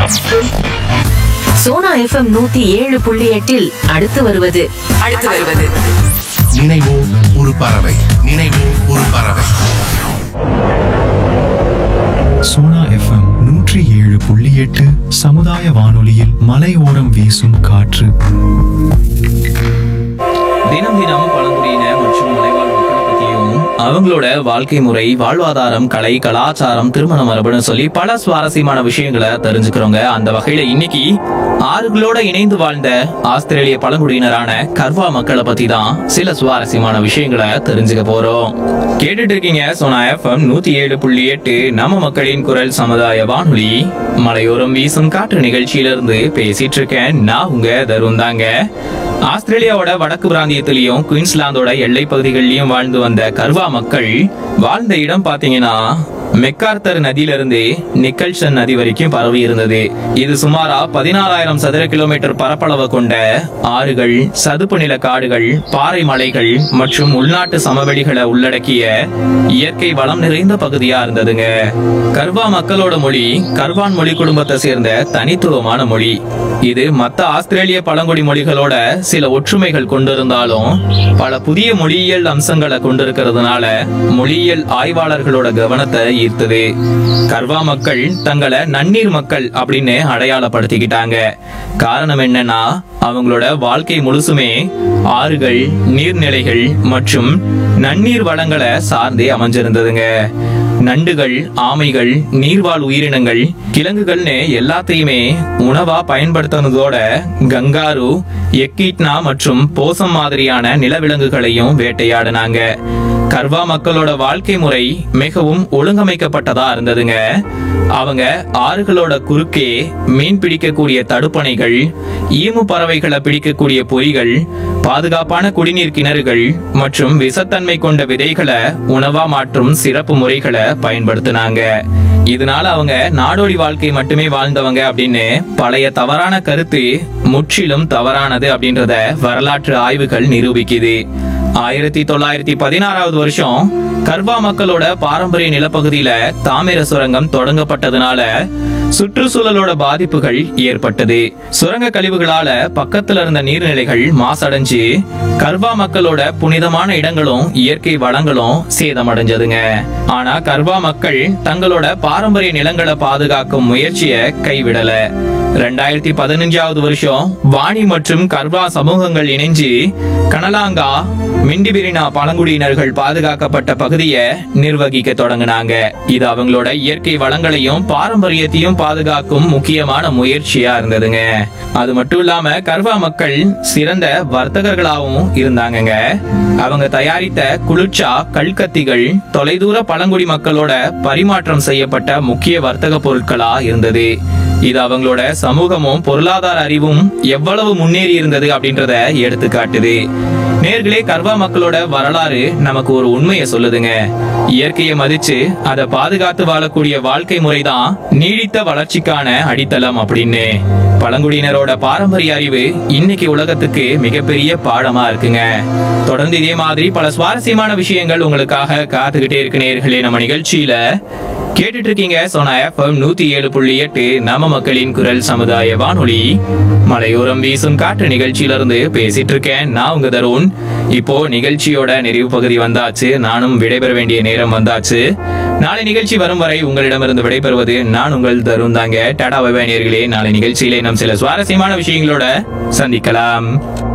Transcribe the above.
Sona FM நூத்தி ஏழு புள்ளி எட்டில் அடுத்து வருவது அடுத்து வருவது நினைவோ ஒரு பறவை நினைவோ ஒரு பறவை சோனா எஃப்எம் நூற்றி ஏழு புள்ளி எட்டு சமுதாய வானொலியில் மலையோரம் வீசும் காற்று தினம் தினம் பழங்குடியின மற்றும் மலைவாழ் மக்களை பத்தியும் அவங்களோட வாழ்க்கை முறை வாழ்வாதாரம் கலை கலாச்சாரம் திருமண மரபுன்னு சொல்லி பல சுவாரஸ்யமான விஷயங்களை தெரிஞ்சுக்கிறோங்க அந்த வகையில இன்னைக்கு ஆறுகளோட இணைந்து வாழ்ந்த ஆஸ்திரேலிய பழங்குடியினரான கர்வா மக்களை பத்தி தான் சில சுவாரஸ்யமான விஷயங்களை தெரிஞ்சுக்க போறோம் கேட்டுட்டு இருக்கீங்க சோனா எஃப்எம் நூத்தி ஏழு புள்ளி எட்டு நம்ம மக்களின் குரல் சமுதாய வானொலி மலையோரம் வீசும் காற்று நிகழ்ச்சியிலிருந்து பேசிட்டு இருக்கேன் நான் உங்க தருண் தாங்க ஆஸ்திரேலியாவோட வடக்கு பிராந்தியத்திலையும் குயின்ஸ்லாந்தோட எல்லை பகுதிகளிலும் வாழ்ந்து வந்த கர்வா மக்கள் வாழ்ந்த இடம் பாத்தீங்கன்னா மெக்கார்த்தர் நதியிலிருந்து நிக்கல்சன் நதி வரைக்கும் பரவி இருந்தது இது சுமாரா பதினாறாயிரம் சதுர கிலோமீட்டர் பரப்பளவு கொண்ட ஆறுகள் சதுப்பு நில காடுகள் பாறை மலைகள் மற்றும் உள்நாட்டு சமவெளிகளை உள்ளடக்கிய இயற்கை வளம் நிறைந்த பகுதியா இருந்ததுங்க கர்வா மக்களோட மொழி கர்வான் மொழி குடும்பத்தை சேர்ந்த தனித்துவமான மொழி இது மத்த ஆஸ்திரேலிய பழங்குடி மொழிகளோட சில ஒற்றுமைகள் கொண்டிருந்தாலும் பல புதிய மொழியியல் அம்சங்களை கொண்டிருக்கிறதுனால மொழியியல் ஆய்வாளர்களோட கவனத்தை ஈர்த்தது கர்வா மக்கள் தங்களை நன்னீர் மக்கள் அப்படின்னு அடையாளப்படுத்திக்கிட்டாங்க காரணம் என்னன்னா அவங்களோட வாழ்க்கை முழுசுமே ஆறுகள் நீர்நிலைகள் மற்றும் நன்னீர் வளங்களை சார்ந்தே அமைஞ்சிருந்ததுங்க நண்டுகள் ஆமைகள் நீர்வாழ் உயிரினங்கள் கிழங்குகள்னு எல்லாத்தையுமே உணவா பயன்படுத்தினதோட கங்காரு எக்கீட்னா மற்றும் போசம் மாதிரியான நிலவிலங்குகளையும் வேட்டையாடினாங்க கர்வா மக்களோட வாழ்க்கை முறை மிகவும் ஒழுங்கமைக்கப்பட்டதா இருந்ததுங்க அவங்க ஆறுகளோட குறுக்கே மீன் பிடிக்கக்கூடிய தடுப்பணைகள் ஈமு பறவைகளை பிடிக்கக்கூடிய பொறிகள் பாதுகாப்பான குடிநீர் கிணறுகள் மற்றும் விஷத்தன்மை கொண்ட விதைகளை உணவா மாற்றும் சிறப்பு முறைகளை பயன்படுத்தினாங்க இதனால அவங்க நாடோடி வாழ்க்கை மட்டுமே வாழ்ந்தவங்க அப்படின்னு பழைய தவறான கருத்து முற்றிலும் தவறானது அப்படின்றத வரலாற்று ஆய்வுகள் நிரூபிக்குது ஆயிரத்தி தொள்ளாயிரத்தி பதினாறாவது வருஷம் கர்வா மக்களோட பாரம்பரிய நிலப்பகுதியில தாமிர சுரங்கம் தொடங்கப்பட்டதுனால சுற்றுச்சூழலோட பாதிப்புகள் ஏற்பட்டது சுரங்க கழிவுகளால பக்கத்துல இருந்த நீர்நிலைகள் மாசடைஞ்சு கர்வா மக்களோட புனிதமான இடங்களும் இயற்கை வளங்களும் சேதமடைஞ்சதுங்க ஆனா கர்வா மக்கள் தங்களோட பாரம்பரிய நிலங்களை பாதுகாக்கும் முயற்சியை கைவிடல ரெண்டாயிரத்தி பதினஞ்சாவது வருஷம் வாணி மற்றும் கர்வா சமூகங்கள் இணைஞ்சு கனலாங்கா மிண்டிபிரினா பழங்குடியினர்கள் பாதுகாக்கப்பட்ட பகுதியை நிர்வகிக்க தொடங்கினாங்க இது அவங்களோட இயற்கை வளங்களையும் பாரம்பரியத்தையும் பாதுகாக்கும் முக்கியமான முயற்சியா இருந்ததுங்க அது மட்டும் இல்லாம கர்வா மக்கள் சிறந்த வர்த்தகர்களாகவும் இருந்தாங்கங்க அவங்க தயாரித்த குளிர்ச்சா கல்கத்திகள் தொலைதூர பழங்குடி மக்களோட பரிமாற்றம் செய்யப்பட்ட முக்கிய வர்த்தக பொருட்களா இருந்தது இது அவங்களோட சமூகமும் பொருளாதார அறிவும் எவ்வளவு முன்னேறி இருந்தது அப்படின்றத எடுத்து காட்டுது நேர்களே கர்வா மக்களோட வரலாறு நமக்கு ஒரு உண்மையை சொல்லுதுங்க இயற்கையை மதிச்சு அதை பாதுகாத்து வாழக்கூடிய வாழ்க்கை முறைதான் நீடித்த வளர்ச்சிக்கான அடித்தளம் அப்படின்னு பழங்குடியினரோட பாரம்பரிய அறிவு இன்னைக்கு உலகத்துக்கு மிகப்பெரிய பாடமா இருக்குங்க தொடர்ந்து இதே மாதிரி பல சுவாரஸ்யமான விஷயங்கள் உங்களுக்காக காத்துக்கிட்டே இருக்கு நேர்களே நம்ம நிகழ்ச்சியில கேட்டுட்டு இருக்கீங்க சோனா எஃப்எம் நூத்தி ஏழு புள்ளி எட்டு நம்ம மக்களின் குரல் சமுதாய வானொலி மலையோரம் வீசும் காற்று நிகழ்ச்சியில இருந்து பேசிட்டு இருக்கேன் நான் உங்க தருண் இப்போ நிகழ்ச்சியோட நிறைவு பகுதி வந்தாச்சு நானும் விடைபெற வேண்டிய நேரம் வந்தாச்சு நாளை நிகழ்ச்சி வரும் வரை உங்களிடமிருந்து விடைபெறுவது நான் உங்கள் தருண் தாங்க டாடா பை நேயர்களே நாளை நிகழ்ச்சியிலே நாம் சில சுவாரஸ்யமான விஷயங்களோட சந்திக்கலாம்